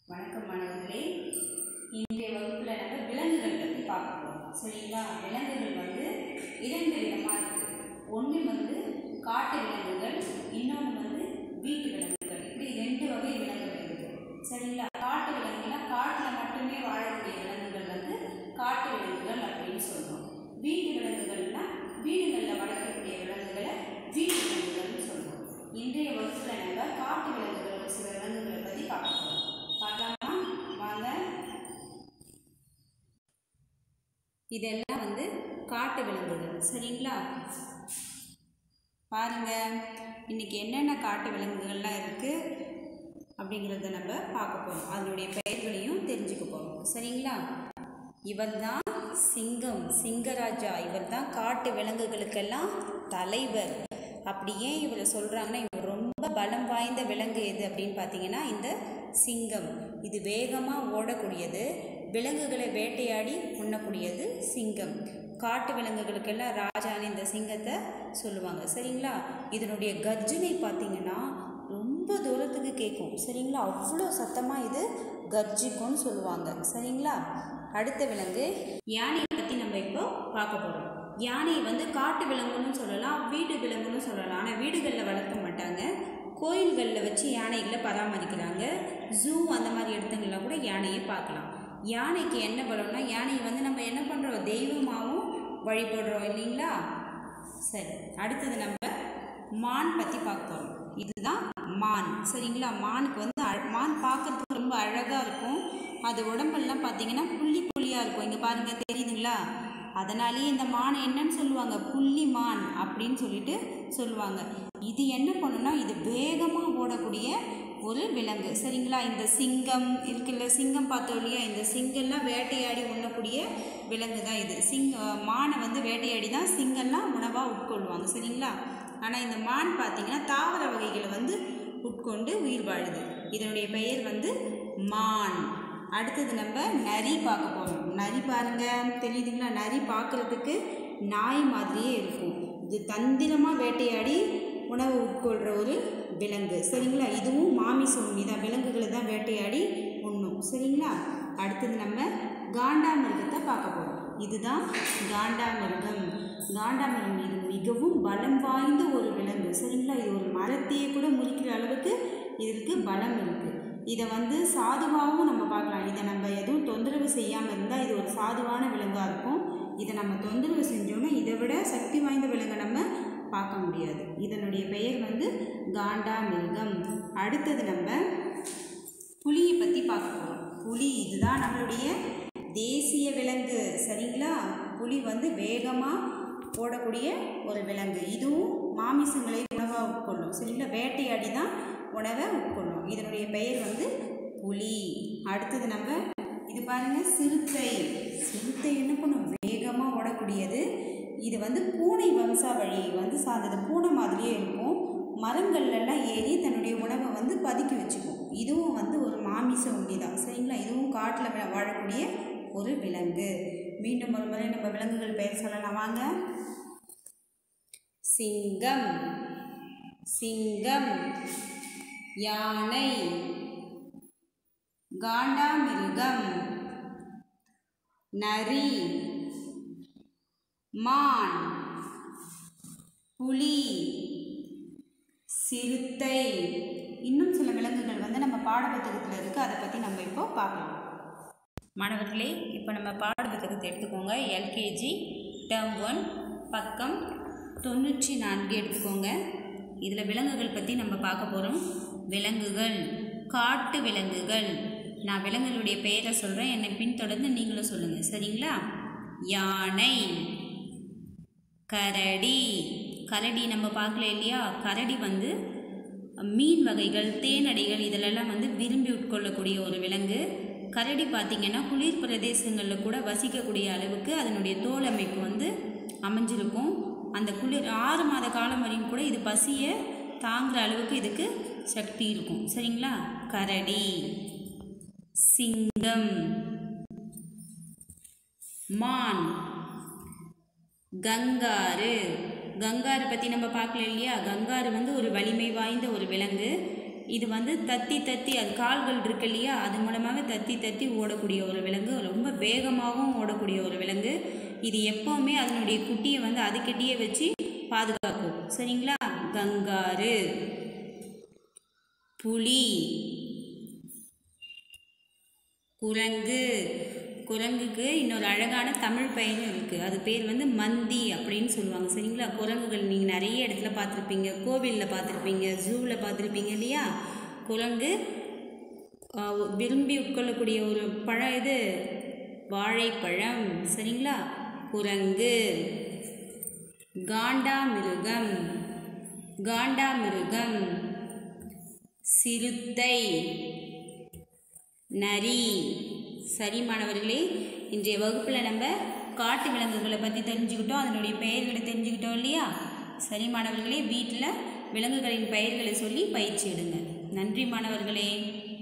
வணக்கம் மாணவர்களே இன்றைய வகுப்பில் நம்ம விலங்குகள் பற்றி பார்க்க போகிறோம் சரிங்களா விலங்குகள் வந்து இரண்டு விதமாக இருக்குது ஒன்று வந்து காட்டு விலங்குகள் இன்னொன்று வந்து வீட்டு விலங்குகள் இப்படி ரெண்டு வகை விலங்குகள் இருக்குது சரிங்களா காட்டு விலங்குகள்னா காட்டில் மட்டுமே வாழக்கூடிய விலங்குகள் வந்து காட்டு விலங்குகள் அப்படின்னு சொல்கிறோம் வீட்டு விலங்குகள்னா வீடுகளில் வளர்க்கக்கூடிய விலங்குகளை வீட்டு விலங்குகள்னு சொல்கிறோம் இன்றைய வகுப்பில் நம்ம காட்டு விலங்குகள் ஒரு சில விலங்குகளை பற்றி பார்க்க போகிறோம் பார்க்கலாமா வாங்க இதெல்லாம் வந்து காட்டு விலங்குகள் சரிங்களா பாருங்க இன்னைக்கு என்னென்ன காட்டு விலங்குகள்லாம் இருக்குது அப்படிங்கிறத நம்ம பார்க்க போகிறோம் அதனுடைய பெயர்களையும் தெரிஞ்சுக்க போகிறோம் சரிங்களா இவர் தான் சிங்கம் சிங்கராஜா இவர் தான் காட்டு விலங்குகளுக்கெல்லாம் தலைவர் அப்படி ஏன் இவரை சொல்கிறாங்கன்னா இவர் ரொம்ப பலம் வாய்ந்த விலங்கு எது அப்படின்னு பார்த்தீங்கன்னா இந்த சிங்கம் இது வேகமாக ஓடக்கூடியது விலங்குகளை வேட்டையாடி உண்ணக்கூடியது சிங்கம் காட்டு விலங்குகளுக்கெல்லாம் ராஜான்னு இந்த சிங்கத்தை சொல்லுவாங்க சரிங்களா இதனுடைய கர்ஜனை பார்த்தீங்கன்னா ரொம்ப தூரத்துக்கு கேட்கும் சரிங்களா அவ்வளோ சத்தமாக இது கர்ஜிக்கும்னு சொல்லுவாங்க சரிங்களா அடுத்த விலங்கு யானையை பற்றி நம்ம இப்போ பார்க்க போகிறோம் யானையை வந்து காட்டு விலங்குன்னு சொல்லலாம் வீட்டு விலங்குன்னு சொல்லலாம் ஆனால் வீடுகளில் வளர்க்க மாட்டாங்க கோயில்களில் வச்சு யானைகளை பராமரிக்கிறாங்க ஜூ அந்த மாதிரி இடத்துங்களில் கூட யானையை பார்க்கலாம் யானைக்கு என்ன பலம்னா யானையை வந்து நம்ம என்ன பண்ணுறோம் தெய்வமாகவும் வழிபடுறோம் இல்லைங்களா சரி அடுத்தது நம்ம மான் பற்றி பார்க்க போகிறோம் இதுதான் மான் சரிங்களா மானுக்கு வந்து அழ- மான் பார்க்கறதுக்கு ரொம்ப அழகாக இருக்கும் அது உடம்பெல்லாம் பார்த்தீங்கன்னா புள்ளி புள்ளியாக இருக்கும் இங்கே பாருங்கள் தெரியுதுங்களா அதனாலேயே இந்த மானை என்னன்னு சொல்லுவாங்க புள்ளி மான் அப்படின்னு சொல்லிட்டு சொல்லுவாங்க இது என்ன பண்ணுன்னா இது வேகமாக ஓடக்கூடிய ஒரு விலங்கு சரிங்களா இந்த சிங்கம் இருக்குல்ல சிங்கம் பார்த்தோம் இல்லையா இந்த சிங்கம்லாம் வேட்டையாடி உண்ணக்கூடிய விலங்கு தான் இது சிங்க மானை வந்து வேட்டையாடி தான் சிங்கம்லாம் உணவாக உட்கொள்வாங்க சரிங்களா ஆனால் இந்த மான் பார்த்தீங்கன்னா தாவர வகைகளை வந்து உட்கொண்டு உயிர் வாழுது இதனுடைய பெயர் வந்து மான் அடுத்தது நம்ம நரி பார்க்க போகிறோம் நரி பாருங்க தெரியுதுங்களா நரி பார்க்குறதுக்கு நாய் மாதிரியே இருக்கும் இது தந்திரமாக வேட்டையாடி உணவு உட்கொள்கிற ஒரு விலங்கு சரிங்களா இதுவும் மாமிச உண்ணி தான் விலங்குகளை தான் வேட்டையாடி உண்ணும் சரிங்களா அடுத்தது நம்ம காண்டாமிருகத்தை பார்க்க போகிறோம் இதுதான் காண்டாமிருகம் காண்டாமிருகம் இது மிகவும் பலம் வாய்ந்த ஒரு விலங்கு சரிங்களா இது ஒரு மரத்தையே கூட முறிக்கிற அளவுக்கு இதற்கு பலம் இருக்குது இதை வந்து சாதுவாகவும் நம்ம பார்க்கலாம் இதை நம்ம எதுவும் தொந்தரவு செய்யாமல் இருந்தால் இது ஒரு சாதுவான விலங்காக இருக்கும் இதை நம்ம தொந்தரவு செஞ்சோன்னா இதை விட சக்தி வாய்ந்த விலங்கை நம்ம பார்க்க முடியாது இதனுடைய பெயர் வந்து காண்டாமிருகம் அடுத்தது நம்ம புலியை பற்றி பார்க்க போகிறோம் புலி இதுதான் நம்மளுடைய தேசிய விலங்கு சரிங்களா புலி வந்து வேகமாக ஓடக்கூடிய ஒரு விலங்கு இதுவும் மாமிசங்களை உணவாக உட்கொள்ளும் சரிங்களா வேட்டையாடி தான் உணவை உட்கொள்ளும் இதனுடைய பெயர் வந்து புலி அடுத்தது நம்ம இது பாருங்க சிறுத்தை சிறுத்தை என்ன பண்ணும் வேகமாக ஓடக்கூடியது இது வந்து பூனை வம்சாவழி வந்து சார்ந்தது பூனை மாதிரியே இருக்கும் மரங்கள்லாம் ஏறி தன்னுடைய உணவை வந்து பதுக்கி வச்சுக்கும் இதுவும் வந்து ஒரு மாமிச உண்ணி தான் சரிங்களா இதுவும் காட்டில் வாழக்கூடிய ஒரு விலங்கு மீண்டும் ஒரு முறை நம்ம விலங்குகள் பெயர் சொல்லலாம் வாங்க சிங்கம் சிங்கம் யானை காண்டாமிருகம் நரி மான் புலி சிறுத்தை இன்னும் சில விலங்குகள் வந்து நம்ம பாடப்புத்தகத்தில் இருக்குது அதை பற்றி நம்ம இப்போ பார்க்கலாம் மாணவர்களே இப்போ நம்ம பாடப்புத்தகத்தை எடுத்துக்கோங்க எல்கேஜி டேர்ம் ஒன் பக்கம் தொண்ணூற்றி நான்கு எடுத்துக்கோங்க இதில் விலங்குகள் பற்றி நம்ம பார்க்க போகிறோம் விலங்குகள் காட்டு விலங்குகள் நான் விலங்குகளுடைய பெயரை சொல்கிறேன் என்னை பின்தொடர்ந்து நீங்களும் சொல்லுங்கள் சரிங்களா யானை கரடி கரடி நம்ம பார்க்கல இல்லையா கரடி வந்து மீன் வகைகள் தேனடைகள் இதிலெல்லாம் வந்து விரும்பி உட்கொள்ளக்கூடிய ஒரு விலங்கு கரடி பார்த்திங்கன்னா குளிர் பிரதேசங்களில் கூட வசிக்கக்கூடிய அளவுக்கு அதனுடைய தோல் அமைப்பு வந்து அமைஞ்சிருக்கும் அந்த குளிர் ஆறு மாத காலம் வரையும் கூட இது பசியை தாங்குற அளவுக்கு இதுக்கு சக்தி இருக்கும் சரிங்களா கரடி சிங்கம் மான் கங்காரு கங்காரு பற்றி நம்ம பார்க்கல இல்லையா கங்காரு வந்து ஒரு வலிமை வாய்ந்த ஒரு விலங்கு இது வந்து தத்தி தத்தி அது கால்கள் இருக்கு இல்லையா அது மூலமாக தத்தி தத்தி ஓடக்கூடிய ஒரு விலங்கு ரொம்ப வேகமாகவும் ஓடக்கூடிய ஒரு விலங்கு இது எப்போவுமே அதனுடைய குட்டியை வந்து அதுக்கிட்டேயே வச்சு பாதுகாக்கும் சரிங்களா கங்காரு புலி குரங்கு குரங்குக்கு இன்னொரு அழகான தமிழ் பெயரும் இருக்குது அது பேர் வந்து மந்தி அப்படின்னு சொல்லுவாங்க சரிங்களா குரங்குகள் நீங்கள் நிறைய இடத்துல பார்த்துருப்பீங்க கோவிலில் பார்த்துருப்பீங்க ஜூவில் பார்த்துருப்பீங்க இல்லையா குரங்கு ஆஹ், விரும்பி உட்கொள்ளக்கூடிய ஒரு பழம் இது வாழைப்பழம் சரிங்களா குரங்கு காண்டாமிருகம் காண்டாமிருகம் சிறுத்தை நரி சரி மாணவர்களே இன்றைய வகுப்பில் நம்ம காட்டு விலங்குகளை பற்றி தெரிஞ்சுக்கிட்டோம் அதனுடைய பெயர்களை தெரிஞ்சுக்கிட்டோம் இல்லையா சரி மாணவர்களே வீட்டில் விலங்குகளின் பெயர்களை சொல்லி பயிற்சி எடுங்க நன்றி மாணவர்களே